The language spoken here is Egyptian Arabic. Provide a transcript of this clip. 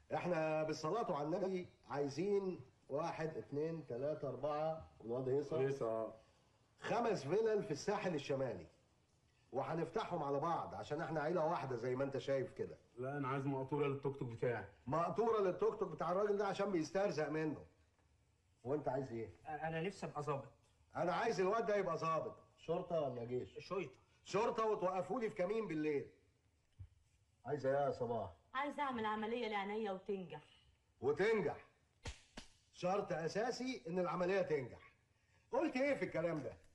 احنا بالصلاة على النبي عايزين واحد اتنين تلاتة أربعة والواد هيصة كويسه خمس فيلل في الساحل الشمالي وهنفتحهم على بعض عشان احنا عيلة واحدة زي ما انت شايف كده لا انا عايز مقطوره للتوك توك بتاعي مقطورة للتوك توك بتاع الراجل ده عشان بيسترزق منه وانت عايز ايه؟ انا نفسي ابقى ظابط انا عايز الواد ده يبقى ظابط شرطة ولا جيش؟ شويطه شرطة وتوقفوا لي في كمين بالليل عايز ايه يا صباح؟ عايزه اعمل عمليه لعينيا وتنجح وتنجح شرط اساسي ان العمليه تنجح قلت ايه في الكلام ده